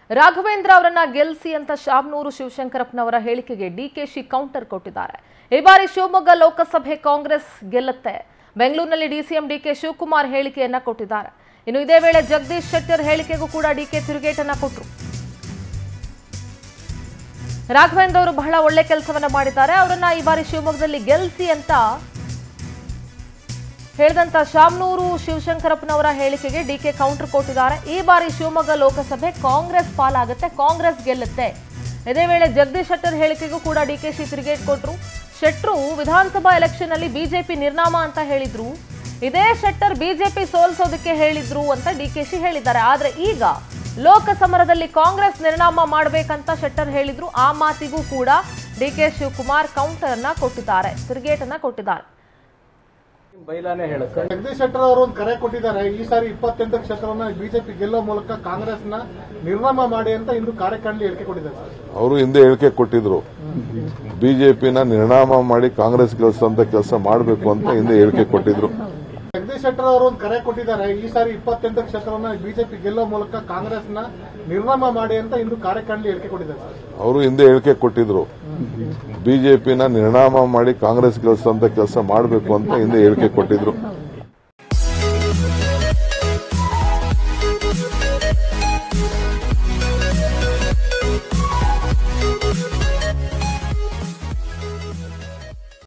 ರಾಘವೇಂದ್ರ ಅವರನ್ನ ಗೆಲ್ಲಿಸಿ ಅಂತ ಶಾಮನೂರು ಶಿವಶಂಕರಪ್ಪನವರ ಹೇಳಿಕೆಗೆ ಡಿಕೆಶಿ ಕೌಂಟರ್ ಕೊಟ್ಟಿದ್ದಾರೆ ಈ ಬಾರಿ ಶಿವಮೊಗ್ಗ ಲೋಕಸಭೆ ಕಾಂಗ್ರೆಸ್ ಗೆಲ್ಲುತ್ತೆ ಬೆಂಗಳೂರಿನಲ್ಲಿ ಡಿಸಿಎಂ ಡಿಕೆ ಶಿವಕುಮಾರ್ ಹೇಳಿಕೆಯನ್ನ ಕೊಟ್ಟಿದ್ದಾರೆ ಇನ್ನು ಇದೇ ವೇಳೆ ಜಗದೀಶ್ ಶೆಟ್ಟರ್ ಹೇಳಿಕೆಗೂ ಕೂಡ ಡಿಕೆ ತಿರುಗೇಟನ್ನ ಕೊಟ್ಟರು ರಾಘವೇಂದ್ರ ಅವರು ಬಹಳ ಒಳ್ಳೆ ಕೆಲಸವನ್ನ ಮಾಡಿದ್ದಾರೆ ಅವರನ್ನ ಈ ಬಾರಿ ಶಿವಮೊಗ್ಗದಲ್ಲಿ ಗೆಲ್ಲಿಸಿ ಅಂತ ಹೇಳಿದಂತ ಶಾಮನೂರು ಶಿವಶಂಕರಪ್ಪನವರ ಹೇಳಿಕೆಗೆ ಡಿಕೆ ಕೌಂಟರ್ ಕೊಟ್ಟಿದ್ದಾರೆ ಈ ಬಾರಿ ಶಿವಮೊಗ್ಗ ಲೋಕಸಭೆ ಕಾಂಗ್ರೆಸ್ ಪಾಲಾಗುತ್ತೆ ಕಾಂಗ್ರೆಸ್ ಗೆಲ್ಲುತ್ತೆ ಇದೇ ವೇಳೆ ಜಗದೀಶ್ ಶೆಟ್ಟರ್ ಹೇಳಿಕೆಗೂ ಕೂಡ ಡಿಕೆಶಿ ತಿರುಗೇಟ್ ಕೊಟ್ರು ಶೆಟ್ರು ವಿಧಾನಸಭಾ ಎಲೆಕ್ಷನ್ ಅಲ್ಲಿ ಬಿಜೆಪಿ ನಿರ್ನಾಮ ಅಂತ ಹೇಳಿದ್ರು ಇದೇ ಶೆಟ್ಟರ್ ಬಿಜೆಪಿ ಸೋಲ್ಸೋದಕ್ಕೆ ಹೇಳಿದ್ರು ಅಂತ ಡಿಕೆಶಿ ಹೇಳಿದ್ದಾರೆ ಆದ್ರೆ ಈಗ ಲೋಕ ಸಮರದಲ್ಲಿ ಕಾಂಗ್ರೆಸ್ ನಿರ್ನಾಮ ಮಾಡಬೇಕಂತ ಶೆಟ್ಟರ್ ಹೇಳಿದ್ರು ಆ ಮಾತಿಗೂ ಕೂಡ ಡಿಕೆ ಶಿವಕುಮಾರ್ ಕೌಂಟರ್ ಅನ್ನ ಕೊಟ್ಟಿದ್ದಾರೆ ತಿರುಗೇಟನ್ನ ಕೊಟ್ಟಿದ್ದಾರೆ ಬೈಲಾನೆ ಹೇಳುತ್ತೆ ಜಗದೀಶ್ ಶೆಟ್ಟರ್ ಅವರು ಒಂದು ಕರೆ ಕೊಟ್ಟಿದ್ದಾರೆ ಈ ಸಾರಿ ಇಪ್ಪತ್ತೆಂಟು ಕ್ಷೇತ್ರವನ್ನ ಬಿಜೆಪಿ ಗೆಲ್ಲೋ ಮೂಲಕ ಕಾಂಗ್ರೆಸ್ನ ನಿರ್ನಾಮ ಮಾಡಿ ಅಂತ ಇಂದು ಕಾರ್ಯಕ್ರಮದಲ್ಲಿ ಹೇಳಿಕೆ ಕೊಟ್ಟಿದ್ದಾರೆ ಸರ್. ಅವರು ಹಿಂದೆ ಹೇಳಿಕೆ ಕೊಟ್ಟಿದ್ರು ಬಿಜೆಪಿನ ನಿರ್ನಾಮ ಮಾಡಿ ಕಾಂಗ್ರೆಸ್ ಕೆಲಸ ಕೆಲಸ ಮಾಡಬೇಕು ಅಂತ ಹಿಂದೆ ಹೇಳಿಕೆ ಕೊಟ್ಟಿದ್ರು ಜಗದೀಶ್ ಶೆಟ್ಟರ್ ಅವರು ಒಂದು ಕರೆ ಕೊಟ್ಟಿದ್ದಾರೆ ಈ ಸಾರಿ ಇಪ್ಪತ್ತೆಂಟು ಕ್ಷೇತ್ರವನ್ನ ಬಿಜೆಪಿ ಗೆಲ್ಲೋ ಮೂಲಕ ಕಾಂಗ್ರೆಸ್ನ ನಿರ್ನಾಮ ಮಾಡಿ ಅಂತ ಇಂದು ಕಾರ್ಯಕ್ರಮದಲ್ಲಿ ಹೇಳಿಕೆ ಕೊಟ್ಟಿದ್ದಾರೆ ಸರ್. ಅವರು ಹಿಂದೆ ಹೇಳಿಕೆ ಕೊಟ್ಟಿದ್ರು ಬಿಜೆಪಿನ ನಿರ್ನಾಮ ಮಾಡಿ ಕಾಂಗ್ರೆಸ್ ಕೆಲಸ ಕೆಲಸ ಮಾಡಬೇಕು ಅಂತ ಹಿಂದೆ ಹೇಳಿಕೆ ಕೊಟ್ಟಿದ್ರು